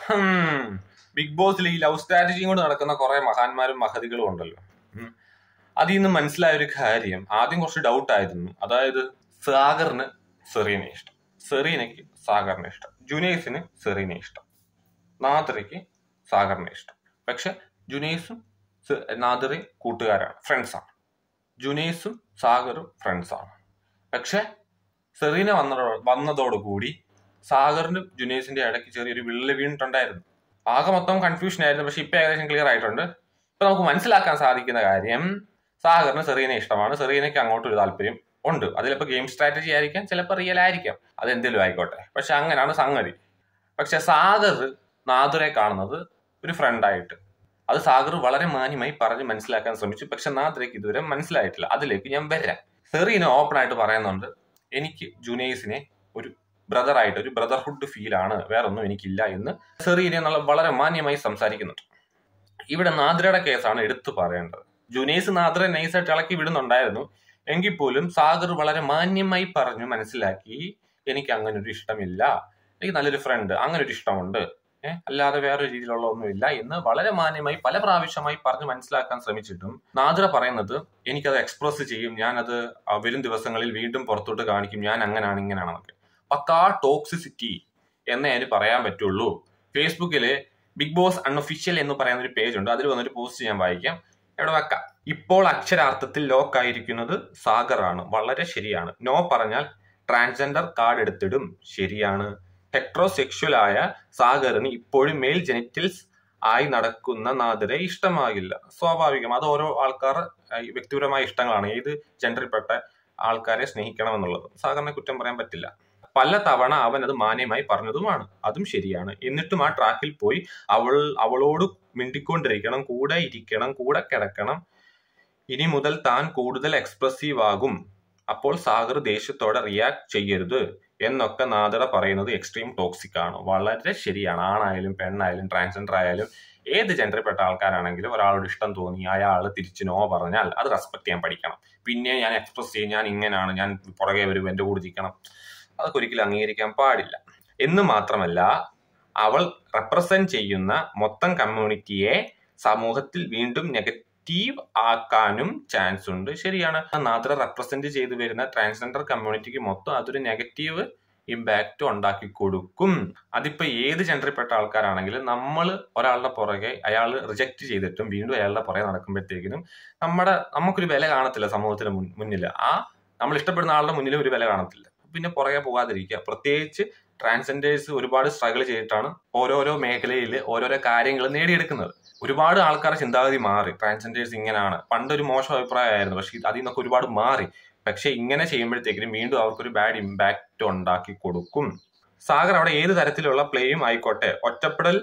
ഹും. Big ബോസിൽ ഈ love സ്ട്രാറ്റജിയും കൊണ്ട് നടക്കുന്ന കുറെ മഹാന്മാരും മഹതികളും ഉണ്ടല്ലോ ഉം. അതിൽ നിന്ന് മനസ്സിലായ ഒരു കാര്യം ആദ്യം കുറച്ച് ഡൗട്ട് ആയിരുന്നു അതായത് സാഗറിന് സെറീനെ ഇഷ്ടം സെറീനയ്ക്ക് സാഗറിനെ ഇഷ്ടം ജുനൈസിന് സെറീനെ ഇഷ്ടം നാദിറയ്ക്ക് സാഗറിനെ ഇഷ്ടം പക്ഷെ ജുനൈസും സെ- നാദിറയും കൂട്ടുകാരാണ് ഫ്രണ്ട്സാണ് ജുനൈസും സാഗറും ഫ്രണ്ട്സാണ് പക്ഷെ സെറീന വന്ന വന്നതോടുകൂടി സാഗറിനും ജുനൈസിന്റെ ഇടയ്ക്ക് ചെറിയൊരു വിള്ളല് വീണിട്ടുണ്ടായിരുന്നു ആകെ മൊത്തം കൺഫ്യൂഷൻ ആയിരുന്നു പക്ഷെ ഇപ്പൊ ഏകദേശം ക്ലിയർ ആയിട്ടുണ്ട് ഇപ്പൊ നമുക്ക് മനസ്സിലാക്കാൻ സാധിക്കുന്ന കാര്യം സാഗറിന് സെറീനെ ഇഷ്ടമാണ് സെറീനയ്ക്ക് അങ്ങോട്ട് ഒരു താല്പര്യം ഉണ്ട് അതിലിപ്പോ ഗെയിം സ്ട്രാറ്റജി ആയിരിക്കാം ചിലപ്പോൾ റിയൽ ആയിരിക്കാം അതെന്തെങ്കിലും ആയിക്കോട്ടെ പക്ഷെ അങ്ങനെയാണ് സംഗതി പക്ഷെ സാഗർ നാദുരെ കാണുന്നത് ഒരു ഫ്രണ്ടായിട്ട് അത് സാഗർ വളരെ മാന്യമായി പറഞ്ഞ് മനസ്സിലാക്കാൻ ശ്രമിച്ചു പക്ഷെ നാദ്രയ്ക്ക് ഇതുവരെ മനസ്സിലായിട്ടില്ല അതിലേക്ക് ഞാൻ വരാം സെറീന ഓപ്പൺ ആയിട്ട് പറയുന്നുണ്ട് എനിക്ക് ജുനൈസിനെ ഒരു ബ്രദർ ആയിട്ട് ഒരു ബ്രദർഹുഡ് ഫീൽ ആണ് വേറെ ഒന്നും എനിക്കില്ല എന്ന് സെറീനെ എന്നുള്ള വളരെ മാന്യമായി സംസാരിക്കുന്നുണ്ട് ഇവിടെ നാദ്രയുടെ കേസാണ് എടുത്തു പറയേണ്ടത് ജുനൈസ് നാദ്ര നൈസായിട്ട് ഇളക്കി വിടുന്നുണ്ടായിരുന്നു എങ്കിൽ പോലും സാഗർ വളരെ മാന്യമായി പറഞ്ഞു മനസ്സിലാക്കി എനിക്ക് അങ്ങനെ ഒരു ഇഷ്ടമില്ല എനിക്ക് നല്ലൊരു ഫ്രണ്ട് അങ്ങനെ ഒരു ഇഷ്ടമുണ്ട് ഏഹ് അല്ലാതെ വേറൊരു രീതിയിലുള്ള ഒന്നുമില്ല എന്ന് വളരെ മാന്യമായി പല പ്രാവശ്യമായി പറഞ്ഞ് മനസ്സിലാക്കാൻ ശ്രമിച്ചിട്ടും നാദ്ര പറയുന്നത് എനിക്കത് എക്സ്പ്രസ് ചെയ്യും ഞാനത് ആ വരും ദിവസങ്ങളിൽ വീണ്ടും പുറത്തോട്ട് കാണിക്കും ഞാൻ അങ്ങനെയാണ് ഇങ്ങനെയാണെന്നൊക്കെ പക്കാ ടോക്സിസിറ്റി എന്നേ അതിന് പറയാൻ പറ്റുള്ളൂ ഫേസ്ബുക്കില് ബിഗ് ബോസ് അൺഒഫീഷ്യൽ എന്ന് പറയുന്ന ഒരു പേജ് ഉണ്ട് അതിൽ വന്നൊരു പോസ്റ്റ് ഞാൻ വായിക്കാം എവിടെ വെക്കാം ഇപ്പോൾ അക്ഷരാർത്ഥത്തിൽ ലോക്ക് ആയിരിക്കുന്നത് സാഗറാണ് വളരെ ശരിയാണ് നോ പറഞ്ഞാൽ ട്രാൻസ്ജെൻഡർ കാർഡ് എടുത്തിടും ശരിയാണ് ഹെട്രോസെക്ഷൽ ആയ സാഗറിന് ഇപ്പോഴും മെയിൽ ജെനിറ്റൽസ് ആയി നടക്കുന്ന നാദിരെ ഇഷ്ടമാകില്ല സ്വാഭാവികം അത് ഓരോ ആൾക്കാർ ഏഹ്, വ്യക്തിപരമായ ഇഷ്ടങ്ങളാണ് ഏത് ജെൻഡറിൽപ്പെട്ട ആൾക്കാരെ സ്നേഹിക്കണമെന്നുള്ളത് സാഗറിനെ കുറ്റം പറയാൻ പറ്റില്ല പല തവണ അവൻ അത് മാന്യമായി പറഞ്ഞതുമാണ് അതും ശരിയാണ് എന്നിട്ടും ആ ട്രാക്കിൽ പോയി അവൾ അവളോട് മിണ്ടിക്കൊണ്ടിരിക്കണം കൂടെ ഇരിക്കണം കൂടെ കിടക്കണം ഇനി മുതൽ താൻ കൂടുതൽ എക്സ്പ്രസീവ് ആകും അപ്പോൾ സാഗർ ദേഷ്യത്തോടെ റിയാക്ട് ചെയ്യരുത് എന്നൊക്കെ നാദറ പറയുന്നത് എക്സ്ട്രീം ടോക്സിക് ആണ് വളരെ ശരിയാണ് ആണായാലും പെണ്ണായാലും ട്രാൻസ്ജെൻഡർ ആയാലും ഏത് ജെൻഡറിൽപ്പെട്ട ആൾക്കാരാണെങ്കിലും ഒരാളോട് ഇഷ്ടം തോന്നി അയാൾ തിരിച്ചു നോ പറഞ്ഞാൽ അത് റെസ്പെക്ട് ചെയ്യാൻ പഠിക്കണം പിന്നെ ഞാൻ എക്സ്പ്രസ് ചെയ്യും ഞാൻ ഇങ്ങനെയാണ് ഞാൻ പുറകെ വരും എന്റെ കൂടെ ഇരിക്കണം അതൊക്കെ ഒരിക്കലും അംഗീകരിക്കാൻ പാടില്ല എന്ന് മാത്രമല്ല അവൾ റെപ്രസെന്റ് ചെയ്യുന്ന മൊത്തം കമ്മ്യൂണിറ്റിയെ സമൂഹത്തിൽ വീണ്ടും നെഗറ്റീവ് ആക്കാനും ചാൻസ് ഉണ്ട് ശരിയാണ് നാദ്ര റെപ്രസെന്റ് ചെയ്തു വരുന്ന ട്രാൻസ്ജെൻഡർ കമ്മ്യൂണിറ്റിക്ക് മൊത്തം അതൊരു നെഗറ്റീവ് ഇമ്പാക്റ്റ് ഉണ്ടാക്കി കൊടുക്കും അതിപ്പോ ഏത് ജെൻഡറിൽപ്പെട്ട ആൾക്കാരാണെങ്കിലും നമ്മൾ ഒരാളുടെ പുറകെ അയാൾ റിജക്ട് ചെയ്തിട്ടും വീണ്ടും അയാളുടെ പുറകെ നടക്കുമ്പോഴത്തേക്കിനും നമ്മുടെ നമുക്കൊരു വില കാണത്തില്ല സമൂഹത്തിന് മുൻ- മുന്നിൽ ആ നമ്മൾ ഇഷ്ടപ്പെടുന്ന ആളുടെ മുന്നിൽ ഒരു വില കാണത്തില്ല പിന്നെ പുറകെ പോകാതിരിക്കുക പ്രത്യേകിച്ച് ട്രാൻസ്ജെൻഡേഴ്സ് ഒരുപാട് സ്ട്രഗിൾ ചെയ്തിട്ടാണ് ഓരോരോ മേഖലയിൽ ഓരോരോ കാര്യങ്ങൾ നേടിയെടുക്കുന്നത് ഒരുപാട് ആൾക്കാരുടെ ചിന്താഗതി മാറി ട്രാൻസ്ജെൻഡേഴ്സ് ഇങ്ങനെയാണ് പണ്ടൊരു മോശം അഭിപ്രായമായിരുന്നു പക്ഷെ അതിൽ നിന്നൊക്കെ ഒരുപാട് മാറി പക്ഷെ ഇങ്ങനെ ചെയ്യുമ്പോഴത്തേക്കിനും വീണ്ടും അവർക്കൊരു ബാഡ് ഇമ്പാക്റ്റ് ഉണ്ടാക്കി കൊടുക്കും സാഗർ അവിടെ ഏത് തരത്തിലുള്ള പ്ലേയും ആയിക്കോട്ടെ ഒറ്റപ്പെടൽ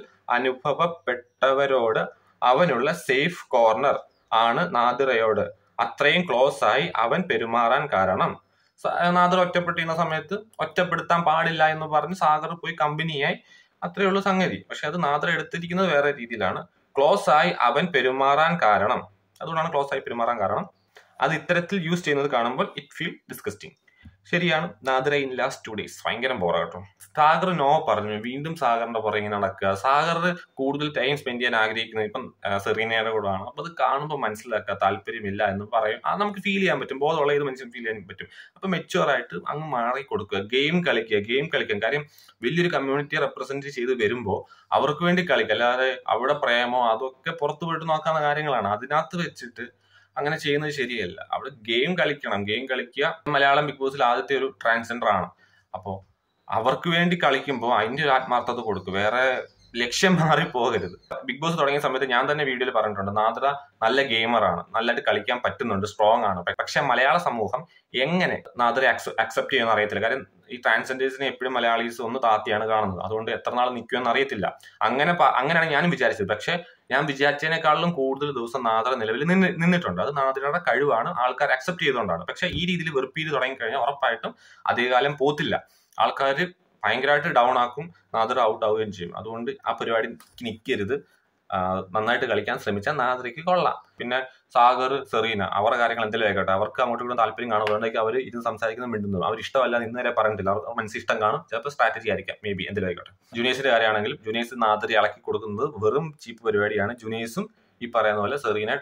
അനുഭവപ്പെട്ടവരോട് അവനുള്ള സേഫ് കോർണർ ആണ് നാദിറയോട് അത്രയും ക്ലോസ് ആയി അവൻ പെരുമാറാൻ കാരണം സ- നാദിർ ഒറ്റപ്പെട്ടിരുന്ന സമയത്ത് ഒറ്റപ്പെടുത്താൻ പാടില്ല എന്ന് പറഞ്ഞ് സാഗർ പോയി കമ്പനിയായി അത്രയേ ഉള്ളൂ സംഗതി പക്ഷെ അത് നാദിർ എടുത്തിരിക്കുന്നത് വേറെ രീതിയിലാണ് ക്ലോസ് ആയി അവൻ പെരുമാറാൻ കാരണം അതുകൊണ്ടാണ് ക്ലോസ് ആയി പെരുമാറാൻ കാരണം അത് ഇത്തരത്തിൽ യൂസ് ചെയ്യുന്നത് കാണുമ്പോൾ ഇറ്റ് ഫീൽ ഡിസ്കസ്റ്റിംഗ് ശരിയാണ് Nadira in last two days ഭയങ്കര ബോറ കേട്ടോ സാഗർ നോ പറഞ്ഞു വീണ്ടും സാഗറിന്റെ പുറകെ നടക്കുക സാഗർ കൂടുതൽ ടൈം സ്പെൻഡ് ചെയ്യാൻ ആഗ്രഹിക്കുന്നത് ഇപ്പം ആ, സെറീനയുടെ കൂടെ ആണ് അപ്പൊ അത് കാണുമ്പോൾ മനസ്സിലാക്കുക താല്പര്യമില്ല എന്ന് പറയും അത് നമുക്ക് ഫീൽ ചെയ്യാൻ പറ്റും ബോധമുള്ള ഏത് മനുഷ്യൻ ഫീൽ ചെയ്യാൻ പറ്റും അപ്പൊ മെച്ചുവർ ആയിട്ട് അങ്ങ് മാറി കൊടുക്കുക ഗെയിം കളിക്കുക ഗെയിം കളിക്കുക കാര്യം വലിയൊരു കമ്മ്യൂണിറ്റിയെ റെപ്രസെന്റ് ചെയ്ത് വരുമ്പോൾ അവർക്ക് വേണ്ടി കളിക്കുക അല്ലാതെ അവിടെ പ്രേമോ അതൊക്കെ പുറത്തു പോയിട്ട് നോക്കാവുന്ന കാര്യങ്ങളാണ് അതിനകത്ത് വെച്ചിട്ട് അങ്ങനെ ചെയ്യുന്നത് ശരിയല്ല അവിടെ ഗെയിം കളിക്കണം ഗെയിം കളിക്കുക മലയാളം ബിഗ് ബോസിൽ ആദ്യത്തെ ഒരു ട്രാൻസ്ജെൻഡർ ആണ് അപ്പോ അവർക്ക് വേണ്ടി കളിക്കുമ്പോൾ അതിന്റെ ഒരു ആത്മാർത്ഥത കൊടുക്കും വേറെ ലക്ഷ്യം മാറി പോകരുത് ബിഗ് ബോസ് തുടങ്ങിയ സമയത്ത് ഞാൻ തന്നെ വീഡിയോയിൽ പറഞ്ഞിട്ടുണ്ട് നാദ്ര നല്ല ഗെയിമറാണ് നല്ലതായിട്ട് കളിക്കാൻ പറ്റുന്നുണ്ട് സ്ട്രോങ് ആണ് പക്ഷെ മലയാള സമൂഹം എങ്ങനെ നാദ്ര അക്സെപ്റ്റ് ചെയ്യുമെന്ന് അറിയത്തില്ല കാര്യം ഈ ട്രാൻസ്ജെൻഡേഴ്സിനെ എപ്പോഴും മലയാളീസ് ഒന്ന് താത്തിയാണ് കാണുന്നത് അതുകൊണ്ട് എത്ര നാൾ നിൽക്കുമെന്ന് അറിയത്തില്ല അങ്ങനെ പ- അങ്ങനെയാണ് ഞാനും വിചാരിച്ചത് പക്ഷെ ഞാൻ വിചാരിച്ചതിനേക്കാളും കൂടുതൽ ദിവസം നാദ്ര നിലവിൽ നിന്ന് നിന്നിട്ടുണ്ട് അത് നാദ്രയുടെ കഴിവാണ് ആൾക്കാർ അക്സെപ്റ്റ് ചെയ്തുകൊണ്ടാണ് പക്ഷെ ഈ രീതിയിൽ വെറുപ്പീര് തുടങ്ങി കഴിഞ്ഞാൽ ഉറപ്പായിട്ടും അധികകാലം പോത്തില്ല ആൾക്കാർ ഭയങ്കരമായിട്ട് ഡൗൺ ആക്കും നാദർ ഔട്ട് ആവുകയും ചെയ്യും അതുകൊണ്ട് ആ പരിപാടി നിൽക്കരുത് ആ, നന്നായിട്ട് കളിക്കാൻ ശ്രമിച്ചാൽ നാദ്രയ്ക്ക് കൊള്ളാം പിന്നെ സാഗർ സെറീന അവരുടെ കാര്യങ്ങൾ എന്തെങ്കിലും ആയിക്കോട്ടെ അവർക്ക് അങ്ങോട്ടും ഇങ്ങോട്ടും താല്പര്യം കാണും അതുകൊണ്ടൊക്കെ അവർ ഇത് സംസാരിക്കുന്ന മിണ്ടുന്നു അവർ ഇഷ്ടമല്ല ഇന്ന് വരെ പറഞ്ഞിട്ടില്ല അവർ മനസ്സിൽ ഇഷ്ടം കാണും ചിലപ്പോൾ സ്ട്രാറ്റജി ആയിരിക്കാം മേ ബി എന്തെങ്കിലും ആയിക്കോട്ടെ ജൂനിയേഴ്സിന്റെ കാര്യമാണെങ്കിൽ ജൂനിയേഴ്സ് നാദ്രി ഇളക്കി കൊടുക്കുന്നത് വെറും ചീപ്പ് പരിപാടിയാണ് ജൂനിയേഴ്സും ഈ പറയുന്ന പോലെ സെറീനെ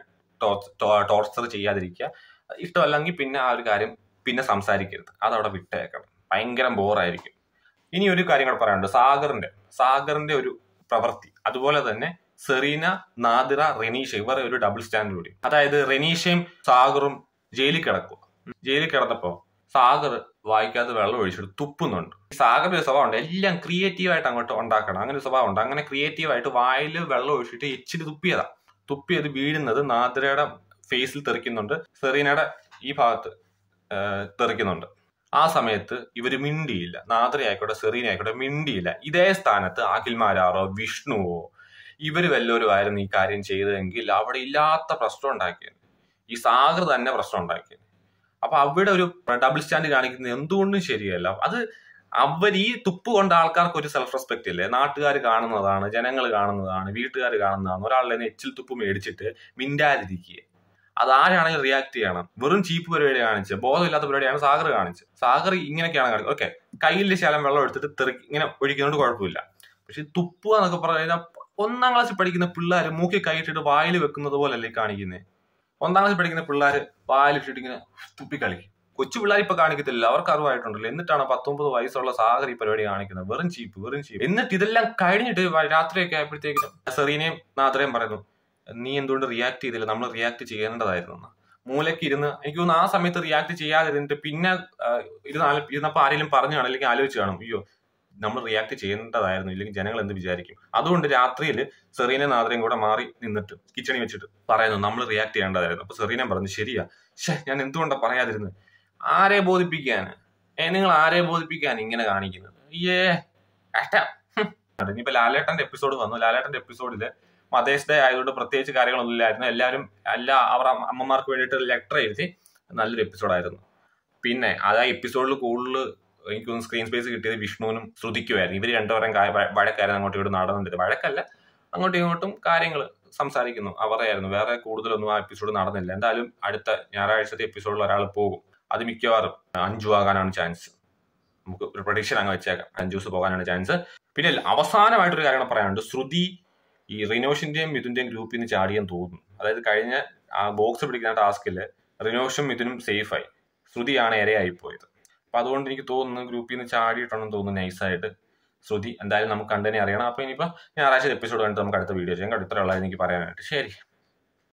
ടോർച്ചർ ചെയ്യാതിരിക്കുക ഇഷ്ടമല്ലെങ്കിൽ പിന്നെ ആ ഒരു കാര്യം പിന്നെ സംസാരിക്കരുത് അതവിടെ വിട്ടേക്കണം ഭയങ്കര ബോറായിരിക്കും ഇനി ഒരു കാര്യം കൂടെ പറയാനുണ്ട് സാഗറിന്റെ സാഗറിന്റെ ഒരു പ്രവൃത്തി അതുപോലെ തന്നെ സെറീന നാദിറ റെനീഷ ഇവർ ഒരു ഡബിൾ സ്റ്റാൻഡ് കൂടി അതായത് റെനീഷയും സാഗറും ജയിലിൽ കിടക്കുക ജയിലിൽ കിടന്നപ്പോ സാഗർ വായിക്കാതെ വെള്ളം ഒഴിച്ചിട്ട് തുപ്പുന്നുണ്ട് സാഗർ ഒരു സ്വഭാവം ഉണ്ട് എല്ലാം ക്രിയേറ്റീവ് ആയിട്ട് അങ്ങോട്ട് ഉണ്ടാക്കണം അങ്ങനെ ഒരു സ്വഭാവം ഉണ്ട് അങ്ങനെ ക്രിയേറ്റീവ് ആയിട്ട് വായിൽ വെള്ളം ഒഴിച്ചിട്ട് എച്ചിൽ തുപ്പിയതാ തുപ്പിയത് വീഴുന്നത് നാദിറയുടെ ഫേസിൽ തെറിക്കുന്നുണ്ട് സെറീനയുടെ ഈ ഭാഗത്ത് ആ, തെറിക്കുന്നുണ്ട് ആ സമയത്ത് ഇവര് മിണ്ടിയില്ല നാദ്ര ആയിക്കോട്ടെ സെറീന ആയിക്കോട്ടെ മിണ്ടിയില്ല ഇതേ സ്ഥാനത്ത് അഖിൽമാരാറോ വിഷ്ണുവോ ഇവര് വല്ലവരും ആയിരുന്നു ഈ കാര്യം ചെയ്തതെങ്കിൽ അവിടെ ഇല്ലാത്ത പ്രശ്നം ഉണ്ടാക്കിയത് ഈ സാഗർ തന്നെ പ്രശ്നം ഉണ്ടാക്കിയത് അപ്പൊ അവിടെ ഒരു ഡബിൾ സ്റ്റാൻഡ് കാണിക്കുന്നത് എന്തുകൊണ്ടും ശരിയല്ല അത് അവർ ഈ തുപ്പ് കൊണ്ട ആൾക്കാർക്ക് ഒരു സെൽഫ് റെസ്പെക്ട് ഇല്ലേ നാട്ടുകാർ കാണുന്നതാണ് ജനങ്ങൾ കാണുന്നതാണ് വീട്ടുകാർ കാണുന്നതാണ് ഒരാളുടെ കയ്യിന്ന് എച്ചിൽ തുപ്പ് മേടിച്ചിട്ട് മിണ്ടാതിരിക്കുക അത് ആരാണെങ്കിലും റിയാക്ട് ചെയ്യണം വെറും ചീപ്പ് പരിപാടി കാണിച്ച് ബോധമില്ലാത്ത പരിപാടിയാണ് സാഗർ കാണിച്ചത് സാഗർ ഇങ്ങനെയൊക്കെയാണ് കാണിക്കുന്നത് ഓക്കെ കയ്യിലെ ശലം വെള്ളം എടുത്തിട്ട് തെറി ഇങ്ങനെ ഒഴിക്കുന്നതുകൊണ്ട് കുഴപ്പമില്ല പക്ഷെ തുപ്പുക എന്നൊക്കെ പറഞ്ഞു കഴിഞ്ഞാൽ ഒന്നാം ക്ലാസ്സിൽ പഠിക്കുന്ന പിള്ളേർ മൂക്കി കൈയിട്ടിട്ട് വായിൽ വെക്കുന്നത് പോലല്ലേ കാണിക്കുന്നത് ഒന്നാം ക്ലാസ്സിൽ പഠിക്കുന്ന പിള്ളേർ വായിലിട്ടിട്ട് ഇങ്ങനെ തുപ്പി കളിക്കും കൊച്ചു പിള്ളേർ ഇപ്പൊ കാണിക്കത്തില്ല അവർക്ക് അറിവായിട്ടുണ്ടല്ലോ എന്നിട്ടാണ് പത്തൊമ്പത് വയസ്സുള്ള സാഗർ ഈ പരിപാടി കാണിക്കുന്നത് വെറും ചീപ്പ് വെറും ചീപ്പ് എന്നിട്ട് ഇതെല്ലാം കഴിഞ്ഞിട്ട് വ- രാത്രിയൊക്കെ ആയപ്പോഴത്തേക്കും സെറീനയും നാദ്രയും പറയുന്നു നീ എന്തുകൊണ്ട് റിയാക്ട് ചെയ്തില്ല നമ്മൾ റിയാക്ട് ചെയ്യേണ്ടതായിരുന്നു എന്ന്." മൂലയ്ക്ക് ഇരുന്ന് എനിക്ക് തോന്നുന്നു ആ സമയത്ത് റിയാക്ട് ചെയ്യാതിരുന്നിട്ട് പിന്നെ ആ, ഇരുന്നാലും ഇരുന്നപ്പോ ആരെങ്കിലും പറഞ്ഞു കാണും അല്ലെങ്കിൽ ആലോചിച്ച് കാണും അയ്യോ നമ്മൾ റിയാക്ട് ചെയ്യേണ്ടതായിരുന്നു ഇല്ലെങ്കിൽ ജനങ്ങൾ എന്ത് വിചാരിക്കും അതുകൊണ്ട് രാത്രിയിൽ സെറീനെ നാദ്രയും കൂടെ മാറി നിന്നിട്ട് കിച്ചണിൽ വെച്ചിട്ട് പറയുന്നു നമ്മൾ റിയാക്ട് ചെയ്യേണ്ടതായിരുന്നു അപ്പൊ സെറീന പറഞ്ഞു ശരിയാ ഷേ ഞാൻ എന്തുകൊണ്ടാ പറയാതിരുന്നത് ആരെ ബോധിപ്പിക്കാന് ഏ നിങ്ങൾ ആരെ ബോധിപ്പിക്കാൻ ഇങ്ങനെ കാണിക്കുന്നത് ഏ കഷ്ടം ഹും. ഇനിയിപ്പോ ലാലേട്ടന്റെ എപ്പിസോഡ് വന്നു ലാലേട്ടന്റെ എപ്പിസോഡില് മദേഴ്സ് ഡേ ആയതുകൊണ്ട് പ്രത്യേകിച്ച് കാര്യങ്ങളൊന്നും ഇല്ലായിരുന്നു എല്ലാവരും എല്ലാ അവർ അമ്മമാർക്ക് വേണ്ടിയിട്ട് ലെറ്റർ എഴുതി നല്ലൊരു എപ്പിസോഡായിരുന്നു പിന്നെ അത് ആ എപ്പിസോഡിൽ കൂടുതൽ എനിക്കൊന്ന് സ്ക്രീൻ സ്പേസ് കിട്ടിയത് വിഷ്ണുവിനും ശ്രുതിക്കുമായിരുന്നു ഇവർ രണ്ടുപേരും വഴക്കായിരുന്നു അങ്ങോട്ടും ഇങ്ങോട്ടും നടന്നിട്ട് വഴക്കല്ല അങ്ങോട്ടും ഇങ്ങോട്ടും കാര്യങ്ങൾ സംസാരിക്കുന്നു അവരെയായിരുന്നു വേറെ കൂടുതലൊന്നും ആ എപ്പിസോഡ് നടന്നില്ല എന്തായാലും അടുത്ത ഞായറാഴ്ചത്തെ എപ്പിസോഡിൽ ഒരാൾ പോകും അത് മിക്കവാറും അഞ്ചു ആകാനാണ് ചാൻസ് നമുക്ക് ഒരു പ്രൊഡിക്ഷൻ അങ്ങ് വെച്ചേക്കാം അഞ്ചൂസ് പോകാനാണ് ചാൻസ് പിന്നെ അവസാനമായിട്ടൊരു കാര്യം കൂടെ പറയാനുണ്ട് ശ്രുതി ഈ റിനോഷിന്റെയും മിഥുന്റെയും ഗ്രൂപ്പിൽ നിന്ന് ചാടിയെന്ന് തോന്നുന്നു അതായത് കഴിഞ്ഞ ആ ബോക്സ് പിടിക്കുന്ന ടാസ്കില് റിനോഷും മിഥുനും സേഫായി ശ്രുതിയാണ് ഇരയായി പോയത് അപ്പൊ അതുകൊണ്ട് എനിക്ക് തോന്നുന്നു ഗ്രൂപ്പിൽ നിന്ന് ചാടിയിട്ടുണ്ടെന്ന് തോന്നുന്നു നൈസായിട്ട് ശ്രുതി എന്തായാലും നമുക്ക് കണ്ടതിനെ അറിയണം അപ്പൊ ഇനിയിപ്പോ ഞായറാഴ്ച എപ്പിസോഡ് കണ്ടിട്ട് നമുക്ക് അടുത്ത വീഡിയോ ചെയ്യാം അടുത്ത ഉള്ളത് എനിക്ക് പറയാനായിട്ട് ശരി